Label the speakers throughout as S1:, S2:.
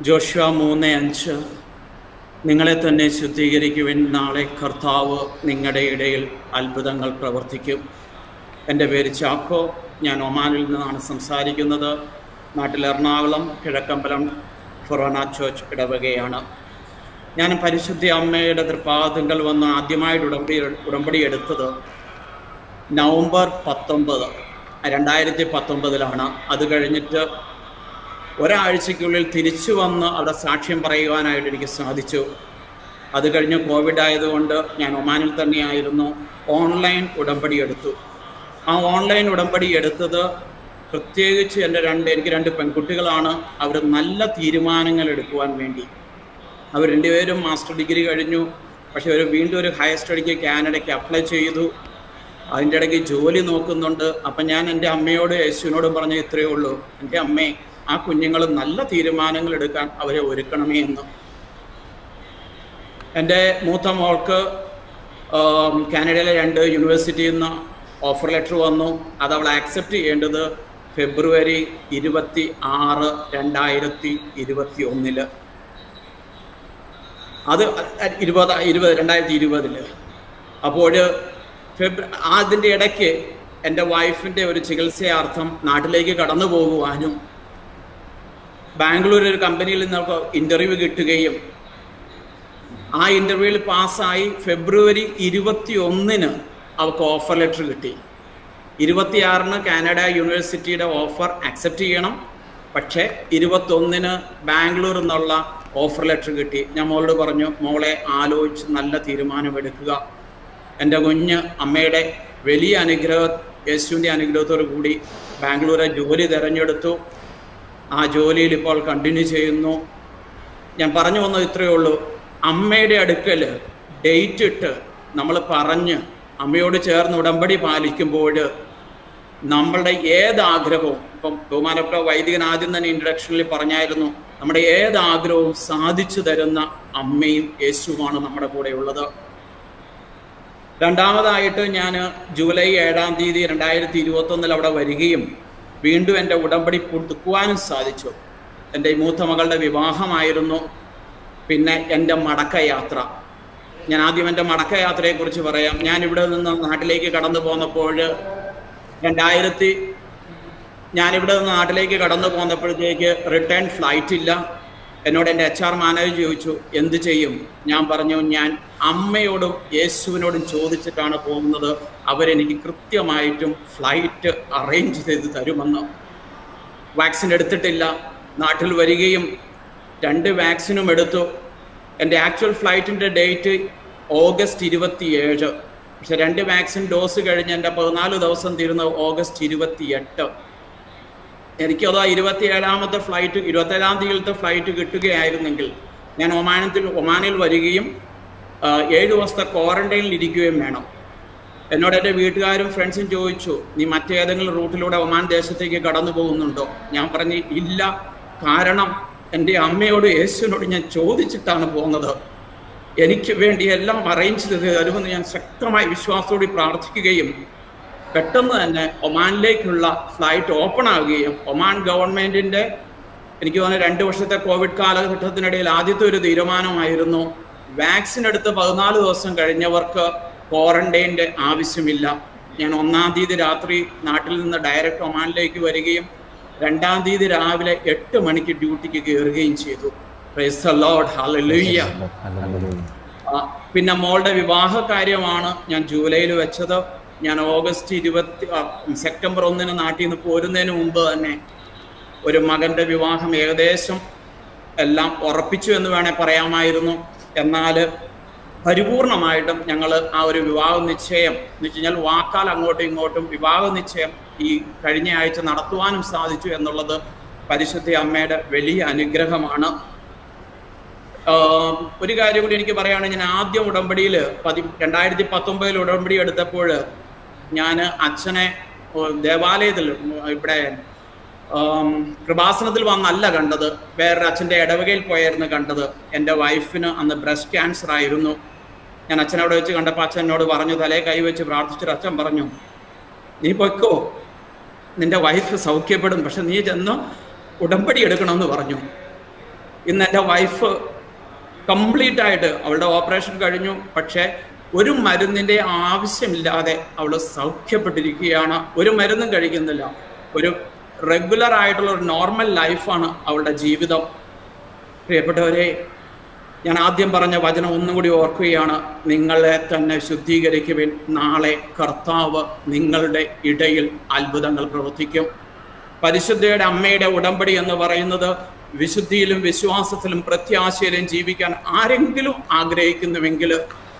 S1: Joshua മൂന്ന് അഞ്ച് നിങ്ങളെ തന്നെ ശുദ്ധീകരിക്കുവിൻ നാളെ കർത്താവ് നിങ്ങളുടെ ഇടയിൽ അത്ഭുതങ്ങൾ പ്രവർത്തിക്കും എൻ്റെ പേര് ചാക്കോ ഞാൻ ഒമാനിൽ നിന്നാണ് സംസാരിക്കുന്നത് നാട്ടിൽ എറണാകുളം കിഴക്കമ്പലം ഫൊറോന ചോച്ച് ഇടവകയാണ് ഞാൻ പരിശുദ്ധ അമ്മയുടെ തൃപ്പാദങ്ങൾ വന്ന് ആദ്യമായിട്ട് ഉടമ്പടി ഉടമ്പടി എടുത്തത് നവംബർ പത്തൊമ്പത് രണ്ടായിരത്തി പത്തൊമ്പതിലാണ് അത് കഴിഞ്ഞിട്ട് ഒരാഴ്ചയ്ക്കുള്ളിൽ തിരിച്ചു വന്ന് അവിടെ സാക്ഷ്യം പറയുവാനായിട്ട് എനിക്ക് സാധിച്ചു അത് കഴിഞ്ഞ് കോവിഡ് ആയതുകൊണ്ട് ഞാൻ ഒമാനിൽ തന്നെയായിരുന്നു ഓൺലൈൻ ഉടമ്പടി എടുത്തു ആ ഓൺലൈൻ ഉടമ്പടി എടുത്തത് പ്രത്യേകിച്ച് എൻ്റെ രണ്ട് എനിക്ക് രണ്ട് പെൺകുട്ടികളാണ് അവർ നല്ല തീരുമാനങ്ങൾ എടുക്കുവാൻ വേണ്ടി അവർ രണ്ടുപേരും മാസ്റ്റർ ഡിഗ്രി കഴിഞ്ഞു പക്ഷെ അവർ വീണ്ടും ഒരു ഹയർ സ്റ്റഡിക്ക് കാനഡയ്ക്ക് അപ്ലൈ ചെയ്തു അതിൻ്റെ ഇടയ്ക്ക് ജോലി നോക്കുന്നുണ്ട് അപ്പം ഞാൻ എൻ്റെ അമ്മയോട് യേശുവിനോടും പറഞ്ഞ ഇത്രയേ ഉള്ളൂ എൻ്റെ അമ്മേ ആ കുഞ്ഞുങ്ങൾ നല്ല തീരുമാനങ്ങൾ എടുക്കാൻ അവരെ ഒരുക്കണമേ എന്ന് എൻ്റെ മൂത്ത മോൾക്ക് കാനഡയിലെ രണ്ട് യൂണിവേഴ്സിറ്റിയിൽ നിന്ന് ഓഫർ ലെറ്റർ വന്നു അത് അവൾ ആക്സെപ്റ്റ് ചെയ്യേണ്ടത് ഫെബ്രുവരി ഇരുപത്തി ആറ് രണ്ടായിരത്തി ഇരുപത്തി ഒന്നില് അത് ഇരുപത് ഇരുപത് രണ്ടായിരത്തി ഇരുപതില് അപ്പോൾ ഫെബ്രു അതിൻ്റെ ഇടയ്ക്ക് എൻ്റെ വൈഫിൻ്റെ ഒരു ചികിത്സയാർത്ഥം നാട്ടിലേക്ക് കടന്നു പോകുവാനും ബാംഗ്ലൂർ ഒരു കമ്പനിയിൽ നിന്ന് ഇൻ്റർവ്യൂ കിട്ടുകയും ആ ഇൻ്റർവ്യൂവിൽ പാസ്സായി ഫെബ്രുവരി ഇരുപത്തി ഒന്നിന് അവൾക്ക് ഓഫർ ലെറ്റർ കിട്ടി ഇരുപത്തിയാറിന് കാനഡ യൂണിവേഴ്സിറ്റിയുടെ ഓഫർ അക്സെപ്റ്റ് ചെയ്യണം പക്ഷേ ഇരുപത്തൊന്നിന് ബാംഗ്ലൂർ എന്നുള്ള ഓഫർ ലെറ്റർ കിട്ടി ഞാൻ മോളോട് പറഞ്ഞു മോളെ ആലോചിച്ച് നല്ല തീരുമാനമെടുക്കുക എൻ്റെ കുഞ്ഞ് അമ്മയുടെ വലിയ അനുഗ്രഹ യേശുവിൻ്റെ അനുഗ്രഹത്തോടു കൂടി ബാംഗ്ലൂരെ ജോലി തിരഞ്ഞെടുത്തു ആ ജോലിയിൽ ഇപ്പോൾ കണ്ടിന്യൂ ചെയ്യുന്നു ഞാൻ പറഞ്ഞു വന്നത് ഇത്രയേ ഉള്ളൂ അമ്മയുടെ അടുക്കൽ ഡേറ്റ് ഇട്ട് നമ്മൾ പറഞ്ഞ് അമ്മയോട് ചേർന്ന് ഉടമ്പടി പാലിക്കുമ്പോൾ നമ്മളുടെ ഏത് ആഗ്രഹവും ഇപ്പം ബഹുമാനപ്പെട്ട വൈദികൻ ആദ്യം തന്നെ ഇൻട്രഡക്ഷനിൽ പറഞ്ഞായിരുന്നു നമ്മുടെ ഏത് ആഗ്രഹവും സാധിച്ചു തരുന്ന അമ്മയും യേശുവുമാണ് നമ്മുടെ കൂടെ ഉള്ളത് രണ്ടാമതായിട്ട് ഞാൻ ജൂലൈ ഏഴാം തീയതി രണ്ടായിരത്തി ഇരുപത്തൊന്നിൽ അവിടെ വരികയും വീണ്ടും എൻ്റെ ഉടമ്പടി പുതുക്കുവാനും സാധിച്ചു എൻ്റെ മൂത്ത മകളുടെ വിവാഹമായിരുന്നു പിന്നെ എൻ്റെ മടക്കയാത്ര ഞാൻ ആദ്യം എൻ്റെ മടക്കയാത്രയെക്കുറിച്ച് പറയാം ഞാൻ ഇവിടെ നിന്ന് നാട്ടിലേക്ക് കടന്നു പോന്നപ്പോൾ രണ്ടായിരത്തി ഞാനിവിടെ നിന്ന് നാട്ടിലേക്ക് കടന്നു പോന്നപ്പോഴത്തേക്ക് റിട്ടേൺ ഫ്ലൈറ്റ് ഇല്ല എന്നോട് എൻ്റെ എച്ച് ആർ മാനേജർ ചോദിച്ചു എന്ത് ചെയ്യും ഞാൻ പറഞ്ഞു ഞാൻ അമ്മയോടും യേശുവിനോടും ചോദിച്ചിട്ടാണ് പോകുന്നത് അവരെനിക്ക് കൃത്യമായിട്ടും ഫ്ലൈറ്റ് അറേഞ്ച് ചെയ്ത് തരുമെന്ന് വാക്സിൻ എടുത്തിട്ടില്ല നാട്ടിൽ വരികയും രണ്ട് വാക്സിനും എടുത്തു എൻ്റെ ആക്ച്വൽ ഫ്ലൈറ്റിൻ്റെ ഡേറ്റ് ഓഗസ്റ്റ് ഇരുപത്തിയേഴ് പക്ഷെ രണ്ട് വാക്സിൻ ഡോസ് കഴിഞ്ഞ് എൻ്റെ പതിനാല് ദിവസം തീരുന്നത് ഓഗസ്റ്റ് ഇരുപത്തിയെട്ട് എനിക്കത് ഇരുപത്തിയേഴാമത്തെ ഫ്ലൈറ്റ് ഇരുപത്തേഴാം തീയതിയിലത്തെ ഫ്ലൈറ്റ് കിട്ടുകയായിരുന്നെങ്കിൽ ഞാൻ ഒമാനത്തിൽ ഒമാനിൽ വരികയും ഏഴ് ദിവസത്തെ ക്വാറന്റൈനിൽ ഇരിക്കുകയും വേണം എന്നോട് എൻ്റെ വീട്ടുകാരും ഫ്രണ്ട്സും ചോദിച്ചു നീ മറ്റേതെങ്കിലും റൂട്ടിലൂടെ ഒമാൻ ദേശത്തേക്ക് കടന്നു പോകുന്നുണ്ടോ ഞാൻ പറഞ്ഞു ഇല്ല കാരണം എൻ്റെ അമ്മയോട് യേശുവിനോട് ഞാൻ ചോദിച്ചിട്ടാണ് പോകുന്നത് എനിക്ക് വേണ്ടി എല്ലാം അറേഞ്ച് ചെയ്ത് തരുമെന്ന് ഞാൻ ശക്തമായി വിശ്വാസത്തോടെ പ്രാർത്ഥിക്കുകയും പെട്ടെന്ന് തന്നെ ഒമാനിലേക്കുള്ള ഫ്ലൈറ്റ് ഓപ്പൺ ആവുകയും ഒമാൻ ഗവൺമെൻറ്റിൻ്റെ എനിക്ക് തോന്നുന്നു രണ്ട് വർഷത്തെ കോവിഡ് കാലഘട്ടത്തിനിടയിൽ ആദ്യത്തെ ഒരു തീരുമാനമായിരുന്നു വാക്സിൻ എടുത്ത് പതിനാല് ദിവസം കഴിഞ്ഞവർക്ക് ക്വാറന്റൈൻ്റെ ആവശ്യമില്ല ഞാൻ ഒന്നാം തീയതി രാത്രി നാട്ടിൽ നിന്ന് ഡയറക്റ്റ് ഒമാനിലേക്ക് വരികയും രണ്ടാം തീയതി രാവിലെ എട്ട് മണിക്ക് ഡ്യൂട്ടിക്ക് കയറുകയും ചെയ്തു പിന്നെ മോളുടെ വിവാഹ കാര്യമാണ് ഞാൻ ജൂലൈയിൽ വെച്ചത് ഞാൻ ഓഗസ്റ്റ് ഇരുപത്തി സെപ്റ്റംബർ ഒന്നിന് നാട്ടിൽ നിന്ന് പോരുന്നതിന് മുമ്പ് തന്നെ ഒരു മകൻ്റെ വിവാഹം ഏകദേശം എല്ലാം ഉറപ്പിച്ചു എന്ന് വേണേൽ പറയാമായിരുന്നു എന്നാൽ പരിപൂർണമായിട്ടും ഞങ്ങൾ ആ ഒരു വിവാഹ നിശ്ചയം എന്ന് വെച്ച് കഴിഞ്ഞാൽ വാക്കാൽ അങ്ങോട്ടും ഇങ്ങോട്ടും വിവാഹ നിശ്ചയം ഈ കഴിഞ്ഞ ആഴ്ച നടത്തുവാനും സാധിച്ചു എന്നുള്ളത് പരിശുദ്ധ അമ്മയുടെ വലിയ അനുഗ്രഹമാണ് ഒരു കാര്യം കൂടി എനിക്ക് പറയുകയാണെങ്കിൽ ഞാൻ ആദ്യം ഉടമ്പടിയിൽ പതി രണ്ടായിരത്തി പത്തൊമ്പതിൽ ഉടമ്പടി എടുത്തപ്പോൾ ഞാൻ അച്ഛനെ ദേവാലയത്തിൽ ഇവിടെ കൃപാസനത്തിൽ വന്നല്ല കണ്ടത് വേറൊരു അച്ഛൻ്റെ ഇടവകയിൽ പോയായിരുന്നു കണ്ടത് എൻ്റെ വൈഫിന് അന്ന് ബ്രസ്റ്റ് ക്യാൻസർ ആയിരുന്നു ഞാൻ അച്ഛനവിടെ വെച്ച് കണ്ടപ്പോൾ അച്ഛൻ എന്നോട് പറഞ്ഞു തലേ കൈവച്ച് പ്രാർത്ഥിച്ചിട്ട് അച്ഛൻ പറഞ്ഞു നീ പൊയ്ക്കോ നിന്റെ വൈഫ് സൗഖ്യപ്പെടും പക്ഷെ നീ ചെന്ന് ഉടമ്പടി എടുക്കണമെന്ന് പറഞ്ഞു ഇന്ന് എൻ്റെ വൈഫ് കംപ്ലീറ്റ് ആയിട്ട് അവളുടെ ഓപ്പറേഷൻ കഴിഞ്ഞു പക്ഷേ ഒരു മരുന്നിൻ്റെ ആവശ്യമില്ലാതെ അവൾ സൗഖ്യപ്പെട്ടിരിക്കുകയാണ് ഒരു മരുന്നും കഴിക്കുന്നില്ല ഒരു റെഗുലർ ആയിട്ടുള്ള ഒരു നോർമൽ ലൈഫാണ് അവളുടെ ജീവിതം പ്രിയപ്പെട്ടവരെ ഞാൻ ആദ്യം പറഞ്ഞ വചനം ഒന്നും കൂടി ഓർക്കുകയാണ് നിങ്ങളെ തന്നെ ശുദ്ധീകരിക്കുവിൻ നാളെ കർത്താവ് നിങ്ങളുടെ ഇടയിൽ അത്ഭുതങ്ങൾ പ്രവർത്തിക്കും പരിശുദ്ധയുടെ അമ്മയുടെ ഉടമ്പടി എന്ന് പറയുന്നത് വിശുദ്ധിയിലും വിശ്വാസത്തിലും പ്രത്യാശയിലും ജീവിക്കാൻ ആരെങ്കിലും ആഗ്രഹിക്കുന്നുവെങ്കിൽ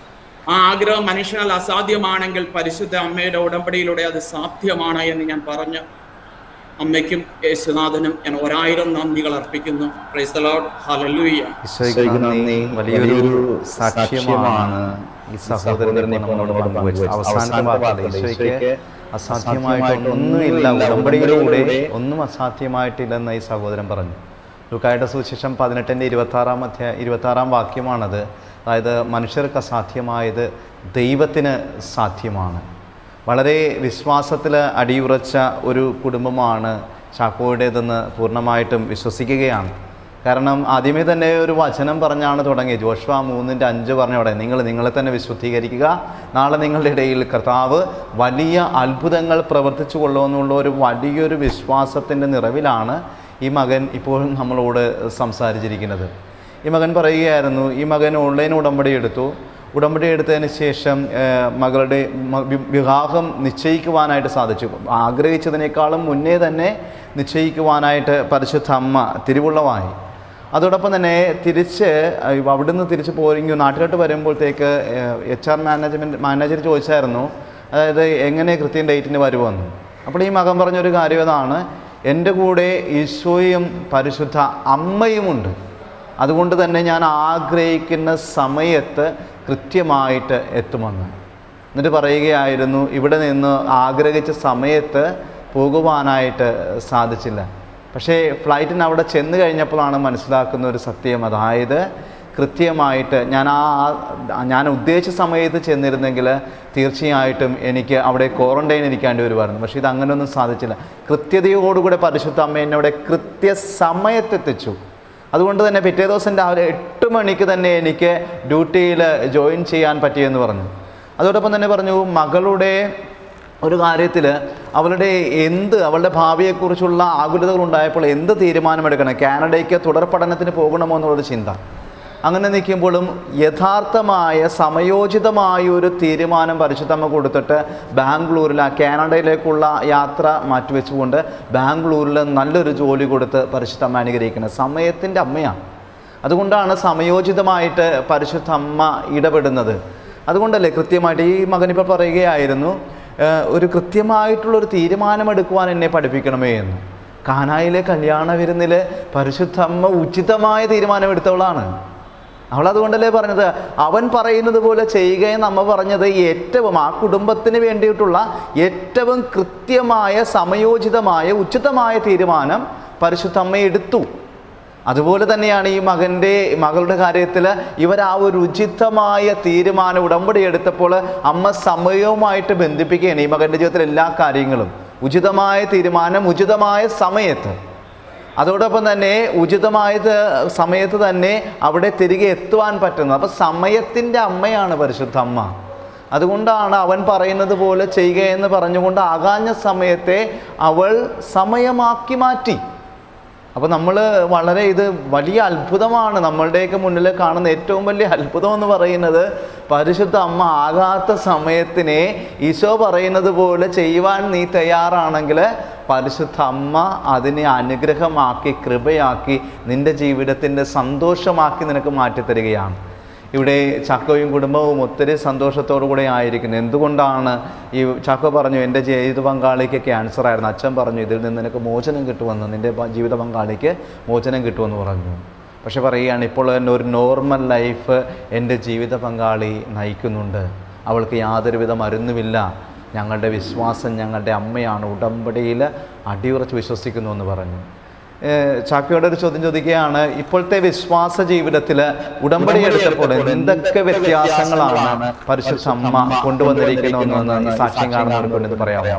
S1: ആ ആഗ്രഹം മനുഷ്യനാൽ അസാധ്യമാണെങ്കിൽ പരിശുദ്ധ അമ്മയുടെ ഉടമ്പടിയിലൂടെ അത് സാധ്യമാണ് എന്ന് ഞാൻ പറഞ്ഞു അമ്മയ്ക്കും യേശുനാഥനും ഞാൻ ഒരായിരം നന്ദികൾ അർപ്പിക്കുന്നു പ്രൈസ് ദി ലോർഡ് ഹല്ലേലൂയ
S2: ഈശോയ്ക്ക് നന്ദി വലിയൊരു സാക്ഷ്യമാണ് ഈ സഹോദരൻ ഇപ്പോൾ നമ്മളോട് പങ്കുവച്ചത് അവസാനത്തെ വാർത്ത ഈശോയ്ക്ക് അസാധ്യമായിട്ട് ഒന്നുമില്ല ഉടമ്പടിയിലൂടെ ഒന്നും അസാധ്യമായിട്ടില്ലെന്ന് ഈ സഹോദരൻ പറഞ്ഞു ലുക്കായുടെ സുവിശേഷം പതിനെട്ടിൻ്റെ ഇരുപത്തി ആറാം അധ്യായ ഇരുപത്തി ആറാം വാക്യമാണത് അതായത് മനുഷ്യർക്ക് അസാധ്യമായത് ദൈവത്തിന് സാധ്യമാണ് വളരെ വിശ്വാസത്തിൽ അടിയുറച്ച ഒരു കുടുംബമാണ് ചാക്കോയുടേതെന്ന് പൂർണ്ണമായിട്ടും വിശ്വസിക്കുകയാണ് കാരണം ആദ്യമേ തന്നെ ഒരു വചനം പറഞ്ഞാണ് തുടങ്ങിയത് ജോഷ്വ മൂന്നിൻ്റെ അഞ്ച് പറഞ്ഞവിടെ നിങ്ങൾ നിങ്ങളെ തന്നെ വിശുദ്ധീകരിക്കുക നാളെ നിങ്ങളുടെ ഇടയിൽ കർത്താവ് വലിയ അത്ഭുതങ്ങൾ പ്രവർത്തിച്ചു കൊള്ളുമെന്നുള്ള ഒരു വലിയൊരു വിശ്വാസത്തിൻ്റെ നിറവിലാണ് ഈ മകൻ ഇപ്പോഴും നമ്മളോട് സംസാരിച്ചിരിക്കുന്നത് ഈ മകൻ പറയുകയായിരുന്നു ഈ മകൻ ഓൺലൈൻ ഉടമ്പടി എടുത്തു ഉടമ്പടി എടുത്തതിന് ശേഷം ഏഹ്, മകളുടെ മ- വി- വിവാഹം നിശ്ചയിക്കുവാനായിട്ട് സാധിച്ചു ആഗ്രഹിച്ചതിനേക്കാളും മുന്നേ തന്നെ നിശ്ചയിക്കുവാനായിട്ട് പരിശുദ്ധ അമ്മ തിരുവുള്ളമായി അതോടൊപ്പം തന്നെ തിരിച്ച് അഹ് അവിടുന്ന് തിരിച്ച് പോരിങ്ങി നാട്ടിലോട്ട് വരുമ്പോഴത്തേക്ക് എച്ച് ആർ മാനേജ്മെൻറ്റ് മാനേജർ ചോദിച്ചായിരുന്നു അതായത് എങ്ങനെ കൃത്യം ഡേറ്റിന് വരുമെന്ന് അപ്പോൾ ഈ മകൻ പറഞ്ഞൊരു കാര്യം അതാണ് എൻ്റെ കൂടെ ഈശോയും പരിശുദ്ധ അമ്മയുമുണ്ട് അതുകൊണ്ട് തന്നെ ഞാൻ ആഗ്രഹിക്കുന്ന സമയത്ത് കൃത്യമായിട്ട് എത്തുമെന്ന് എന്നിട്ട് പറയുകയായിരുന്നു ഇവിടെ നിന്ന് ആഗ്രഹിച്ച സമയത്ത് പോകുവാനായിട്ട് സാധിച്ചില്ല പക്ഷേ ഫ്ലൈറ്റിന് അവിടെ ചെന്ന് കഴിഞ്ഞപ്പോഴാണ് മനസ്സിലാക്കുന്ന ഒരു സത്യം അതായത് കൃത്യമായിട്ട് ഞാൻ ആ ആ- ഞാൻ ഉദ്ദേശിച്ച സമയത്ത് ചെന്നിരുന്നെങ്കിൽ തീർച്ചയായിട്ടും എനിക്ക് അവിടെ ക്വാറന്റൈൻ ഇരിക്കേണ്ടി വരുമായിരുന്നു പക്ഷേ ഇത് അങ്ങനെയൊന്നും സാധിച്ചില്ല കൃത്യതയോടുകൂടെ പരിശുദ്ധ അമ്മ എന്നെ അവിടെ കൃത്യസമയത്തെത്തിച്ചു അതുകൊണ്ട് തന്നെ പിറ്റേ ദിവസം രാവിലെ എട്ട് മണിക്ക് തന്നെ എനിക്ക് ഡ്യൂട്ടിയിൽ ജോയിൻ ചെയ്യാൻ പറ്റിയെന്ന് പറഞ്ഞു അതോടൊപ്പം തന്നെ പറഞ്ഞു മകളുടെ ഒരു കാര്യത്തിൽ അവളുടെ എന്ത് അവളുടെ ഭാവിയെക്കുറിച്ചുള്ള ആകുലതകൾ ഉണ്ടായപ്പോൾ എന്ത് തീരുമാനമെടുക്കണം കാനഡയ്ക്ക് തുടർ പഠനത്തിന് പോകണമോ എന്നുള്ളൊരു ചിന്ത അങ്ങനെ നിൽക്കുമ്പോഴും യഥാർത്ഥമായ സമയോചിതമായ ഒരു തീരുമാനം പരിശുദ്ധമ്മ കൊടുത്തിട്ട് ബാംഗ്ലൂരിൽ ആ കാനഡയിലേക്കുള്ള യാത്ര മാറ്റിവെച്ചുകൊണ്ട് ബാംഗ്ലൂരിൽ നല്ലൊരു ജോലി കൊടുത്ത് പരിശുദ്ധമ്മ അനുഗ്രഹിക്കുന്നത് സമയത്തിൻ്റെ അമ്മയാണ് അതുകൊണ്ടാണ് സമയോചിതമായിട്ട് പരിശുദ്ധ അമ്മ ഇടപെടുന്നത് അതുകൊണ്ടല്ലേ കൃത്യമായിട്ട് ഈ മകനിപ്പോൾ പറയുകയായിരുന്നു "ഏഹ്, ഒരു കൃത്യമായിട്ടുള്ളൊരു തീരുമാനമെടുക്കുവാൻ എന്നെ പഠിപ്പിക്കണമേ എന്ന് കാനായിലെ കല്യാണ വിരുന്നിൽ പരിശുദ്ധ അമ്മ ഉചിതമായ തീരുമാനമെടുത്തവളാണ് അവൾ അതുകൊണ്ടല്ലേ പറഞ്ഞത് അവൻ പറയുന്നത് പോലെ ചെയ്യുകയെന്ന് അമ്മ പറഞ്ഞത് ഏറ്റവും ആ കുടുംബത്തിന് വേണ്ടിയിട്ടുള്ള ഏറ്റവും കൃത്യമായ സമയോചിതമായ ഉചിതമായ തീരുമാനം പരിശുദ്ധ അമ്മ എടുത്തു അതുപോലെ തന്നെയാണ് ഈ മകൻ്റെ മകളുടെ കാര്യത്തിൽ ഇവർ ആ ഒരു ഉചിതമായ തീരുമാനം ഉടമ്പടി എടുത്തപ്പോൾ അമ്മ സമയവുമായിട്ട് ബന്ധിപ്പിക്കുകയാണ് ഈ മകൻ്റെ ജീവിതത്തിലെ എല്ലാ കാര്യങ്ങളും ഉചിതമായ തീരുമാനം ഉചിതമായ സമയത്ത് അതോടൊപ്പം തന്നെ ഉചിതമായത് സമയത്ത് തന്നെ അവിടെ തിരികെ എത്തുവാൻ പറ്റുന്നത് അപ്പം സമയത്തിൻ്റെ അമ്മയാണ് പരിശുദ്ധ അമ്മ അതുകൊണ്ടാണ് അവൻ പറയുന്നത് പോലെ ചെയ്യുക എന്ന് പറഞ്ഞുകൊണ്ട് ആകാഞ്ഞ സമയത്തെ അവൾ സമയമാക്കി മാറ്റി അപ്പോൾ നമ്മൾ വളരെ ഇത് വലിയ അത്ഭുതമാണ് നമ്മളുടെയൊക്കെ മുന്നിൽ കാണുന്ന ഏറ്റവും വലിയ അത്ഭുതം എന്ന് പറയുന്നത് പരിശുദ്ധ അമ്മ ആകാത്ത സമയത്തിനെ ഈശോ പറയുന്നത് പോലെ ചെയ്യുവാൻ നീ തയ്യാറാണെങ്കിൽ പരിശുദ്ധ അമ്മ അതിനെ അനുഗ്രഹമാക്കി കൃപയാക്കി നിൻ്റെ ജീവിതത്തിൻ്റെ സന്തോഷമാക്കി നിനക്ക് മാറ്റിത്തരികയാണ് ഇവിടെ ചാക്കോയും കുടുംബവും ഒത്തിരി സന്തോഷത്തോടു കൂടെ ആയിരിക്കുന്നു എന്തുകൊണ്ടാണ് ഈ ചാക്കോ പറഞ്ഞു എൻ്റെ ജീവിത പങ്കാളിക്ക് ക്യാൻസർ ആയിരുന്നു അച്ഛൻ പറഞ്ഞു ഇതിൽ നിന്ന് നിനക്ക് മോചനം കിട്ടുമെന്ന് നിൻ്റെ പ- ജീവിത പങ്കാളിക്ക് മോചനം കിട്ടുമെന്ന് പറഞ്ഞു പക്ഷെ പറയുകയാണ് ഇപ്പോൾ തന്നെ ഒരു നോർമൽ ലൈഫ് എൻ്റെ ജീവിത പങ്കാളി നയിക്കുന്നുണ്ട് അവൾക്ക് യാതൊരുവിധ മരുന്നുമില്ല ഞങ്ങളുടെ വിശ്വാസം ഞങ്ങളുടെ അമ്മയാണ് ഉടമ്പടിയിൽ അടിയുറച്ച് വിശ്വസിക്കുന്നു എന്ന് പറഞ്ഞു ഏഹ് ചാക്കോയുടെ ഒരു ചോദ്യം ചോദിക്കുകയാണ് ഇപ്പോഴത്തെ വിശ്വാസ ജീവിതത്തിൽ ഉടമ്പടി എടുത്തപ്പോൾ എന്തൊക്കെ വ്യത്യാസങ്ങളാണ് പരിശുദ്ധ അമ്മ കൊണ്ടുവന്നിരിക്കുന്നതെന്ന് ഈ സാക്ഷ്യം കാണുന്നവർക്ക് ഇത് പറയാമോ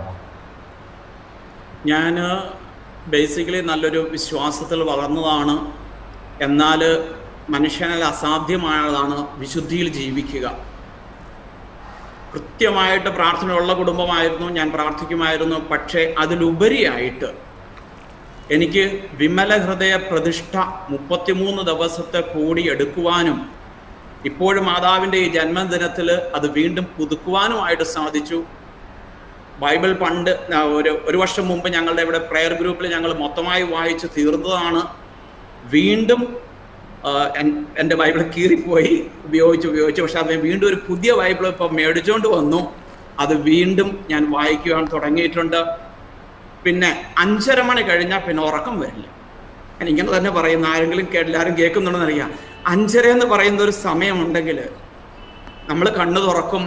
S1: ഞാൻ ബേസിക്കലി നല്ലൊരു വിശ്വാസത്തിൽ വളർന്നതാണ് എന്നാൽ മനുഷ്യനാൽ അസാധ്യമായതാണ് വിശുദ്ധിയിൽ ജീവിക്കുക കൃത്യമായിട്ട് പ്രാർത്ഥനയുള്ള കുടുംബമായിരുന്നു ഞാൻ പ്രാർത്ഥിക്കുമായിരുന്നു പക്ഷേ അതിലുപരിയായിട്ട് എനിക്ക് വിമല ഹൃദയ പ്രതിഷ്ഠ മുപ്പത്തിമൂന്ന് ദിവസത്തെ കൂടി എടുക്കുവാനും ഇപ്പോഴും മാതാവിൻ്റെ ഈ ജന്മദിനത്തിൽ അത് വീണ്ടും പുതുക്കുവാനുമായിട്ട് സാധിച്ചു ബൈബിൾ പണ്ട് ആ, ഒരു ഒരു വർഷം മുമ്പ് ഞങ്ങളുടെ ഇവിടെ പ്രെയർ ഗ്രൂപ്പിൽ ഞങ്ങൾ മൊത്തമായി വായിച്ച് തീർന്നതാണ് വീണ്ടും ആ, എൻ- എൻ്റെ ബൈബിൾ കീറിപ്പോയി ഉപയോഗിച്ച് ഉപയോഗിച്ച് പക്ഷെ അത് വീണ്ടും ഒരു പുതിയ ബൈബിൾ ഇപ്പം മേടിച്ചുകൊണ്ട് വന്നു അത് വീണ്ടും ഞാൻ വായിക്കുവാൻ തുടങ്ങിയിട്ടുണ്ട് പിന്നെ അഞ്ചര മണി കഴിഞ്ഞാൽ പിന്നെ ഉറക്കം വരില്ല ഞാൻ ഇങ്ങനെ തന്നെ പറയുന്ന ആരെങ്കിലും കേ- എല്ലാവരും കേൾക്കുന്നുണ്ടെന്ന് അറിയാം അഞ്ചര എന്ന് പറയുന്ന ഒരു സമയമുണ്ടെങ്കിൽ നമ്മൾ കണ്ണു തുറക്കും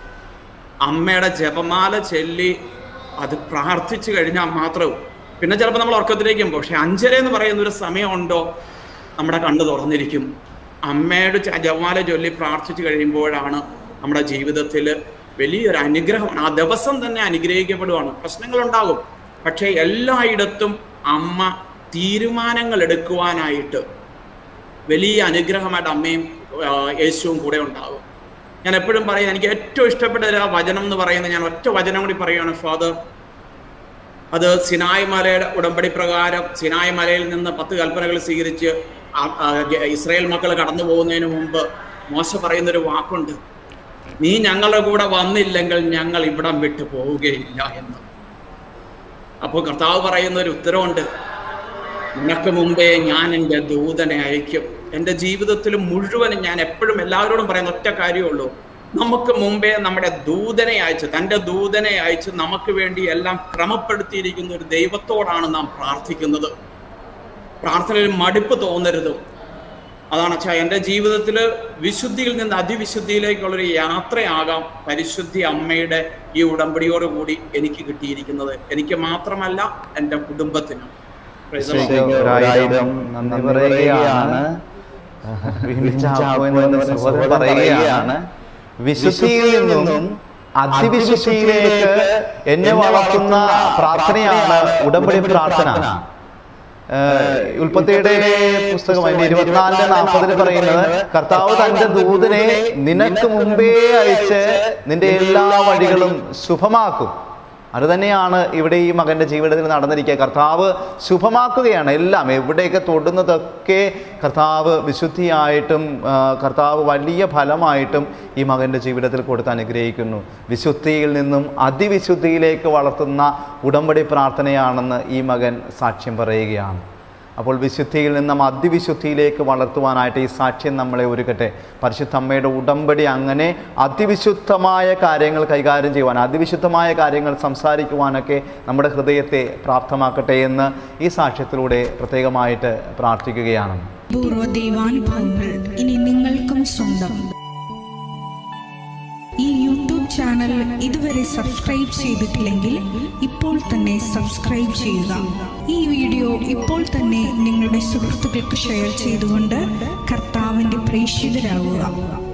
S1: അമ്മയുടെ ജപമാല ചൊല്ലി അത് പ്രാർത്ഥിച്ചു കഴിഞ്ഞാൽ മാത്രവും പിന്നെ ചിലപ്പോൾ നമ്മൾ ഉറക്കത്തിലേക്കും പോകും പക്ഷെ അഞ്ചര എന്ന് പറയുന്ന ഒരു സമയമുണ്ടോ നമ്മുടെ കണ്ണ് തുറന്നിരിക്കും അമ്മയുടെ ച- ജപമാല ചൊല്ലി പ്രാർത്ഥിച്ചു കഴിയുമ്പോഴാണ് നമ്മുടെ ജീവിതത്തിൽ വലിയൊരു അനുഗ്രഹമാണ് ആ ദിവസം തന്നെ അനുഗ്രഹിക്കപ്പെടുവാണ് പ്രശ്നങ്ങളുണ്ടാകും പക്ഷേ എല്ലായിടത്തും അമ്മ തീരുമാനങ്ങൾ എടുക്കുവാനായിട്ട് വലിയ അനുഗ്രഹമായിട്ട് അമ്മയും ആ, യേശുവും കൂടെ ഉണ്ടാകും ഞാൻ എപ്പോഴും പറയുന്നത് എനിക്ക് ഏറ്റവും ഇഷ്ടപ്പെട്ട ഒരു വചനം എന്ന് പറയുന്നത് ഞാൻ ഒറ്റ വചനം കൂടി പറയുകയാണ് ഫാദർ അത് സിനായ് മലയുടെ ഉടമ്പടി പ്രകാരം സിനായ് മലയിൽ നിന്ന് പത്ത് കൽപ്പനകൾ സ്വീകരിച്ച് ആ- ആ ഇസ്രായേൽ മക്കൾ കടന്നു പോകുന്നതിന് മുമ്പ് മോശ പറയുന്നൊരു വാക്കുണ്ട് നീ ഞങ്ങളുടെ കൂടെ വന്നില്ലെങ്കിൽ ഞങ്ങൾ ഇവിടം വിട്ടു പോവുകയില്ല എന്ന് അപ്പോൾ കർത്താവ് പറയുന്ന ഒരു ഉത്തരവുണ്ട് നിനക്ക് മുമ്പേ ഞാൻ എൻ്റെ ദൂതനെ അയക്കും എൻ്റെ ജീവിതത്തിൽ മുഴുവനും ഞാൻ എപ്പോഴും എല്ലാവരോടും പറയുന്ന ഒറ്റ കാര്യമേ ഉള്ളൂ നമുക്ക് മുമ്പേ നമ്മുടെ ദൂതനെ അയച്ച് തൻ്റെ ദൂതനെ അയച്ച് നമുക്ക് വേണ്ടി എല്ലാം ക്രമപ്പെടുത്തിയിരിക്കുന്ന ഒരു ദൈവത്തോടാണ് നാം പ്രാർത്ഥിക്കുന്നത് പ്രാർത്ഥനയിൽ മടുപ്പ് തോന്നരുത് അതാണ് അച്ഛാ എൻ്റെ ജീവിതത്തിൽ വിശുദ്ധിയിൽ നിന്ന് അതിവിശുദ്ധിയിലേക്കുള്ളൊരു യാത്രയാകാം പരിശുദ്ധി അമ്മയുടെ ഈ ഉടമ്പടിയോടുകൂടി എനിക്ക് കിട്ടിയിരിക്കുന്നത് എനിക്ക് മാത്രമല്ല എൻ്റെ കുടുംബത്തിനും Praise the Lord.
S2: ഈശോയ്ക്ക് ഒരായിരം നന്ദി പറയുകയാണ് വീണ്ടും ചാകുമെന്ന് സഹോദരൻ പറയുകയാണ് വിശുദ്ധിയിൽ നിന്നും അതിവിശുദ്ധിയിലേക്ക് എന്നെ വളർത്തുന്ന പ്രാർത്ഥനയാണ് ഉടമ്പടി പ്രാർത്ഥന ഏഹ് ഉൽപ്പത്തിയുടെ പുസ്തകം അതിന്റെ ഇരുപത്തിനാലിന്റെ നാൽപ്പതിൽ പറയുന്നത് കർത്താവ് തന്റെ ദൂതനെ നിനക്ക് മുമ്പേ അയച്ച് നിന്റെ എല്ലാ വഴികളും ശുഭമാക്കും അത് തന്നെയാണ് ഇവിടെ ഈ മകന്റെ ജീവിതത്തിൽ നടന്നിരിക്കുക കർത്താവ് ശുഭമാക്കുകയാണ് എല്ലാം എവിടെയൊക്കെ തൊടുന്നതൊക്കെ കർത്താവ് വിശുദ്ധിയായിട്ടും ആ, കർത്താവ് വലിയ ഫലമായിട്ടും ഈ മകൻ്റെ ജീവിതത്തിൽ കൊടുത്ത് അനുഗ്രഹിക്കുന്നു വിശുദ്ധിയിൽ നിന്നും അതിവിശുദ്ധിയിലേക്ക് വളർത്തുന്ന ഉടമ്പടി പ്രാർത്ഥനയാണെന്ന് ഈ മകൻ സാക്ഷ്യം പറയുകയാണ് അപ്പോൾ വിശുദ്ധിയിൽ നിന്നും അതിവിശുദ്ധിയിലേക്ക് വളർത്തുവാനായിട്ട് ഈ സാക്ഷ്യം നമ്മളെ ഒരുക്കട്ടെ പരിശുദ്ധ അമ്മയുടെ ഉടമ്പടി അങ്ങനെ അതിവിശുദ്ധമായ കാര്യങ്ങൾ കൈകാര്യം ചെയ്യുവാൻ അതിവിശുദ്ധമായ കാര്യങ്ങൾ സംസാരിക്കുവാനൊക്കെ നമ്മുടെ ഹൃദയത്തെ പ്രാപ്തമാക്കട്ടെ എന്ന് ഈ സാക്ഷ്യത്തിലൂടെ പ്രത്യേകമായിട്ട് പ്രാർത്ഥിക്കുകയാണ്
S3: പൂർവ്വ ദൈവാനുഭവങ്ങൾ ഇനി നിങ്ങൾക്കും സ്വന്തം ഈ യൂട്യൂബ് ചാനൽ ഇതുവരെ സബ്സ്ക്രൈബ് ചെയ്തിട്ടില്ലെങ്കിൽ ഇപ്പോൾ തന്നെ സബ്സ്ക്രൈബ് ചെയ്യുക ഈ വീഡിയോ ഇപ്പോൾ തന്നെ നിങ്ങളുടെ സുഹൃത്തുക്കൾക്ക് ഷെയർ ചെയ്തുകൊണ്ട് കർത്താവിൻ്റെ പ്രേക്ഷിതരാകുക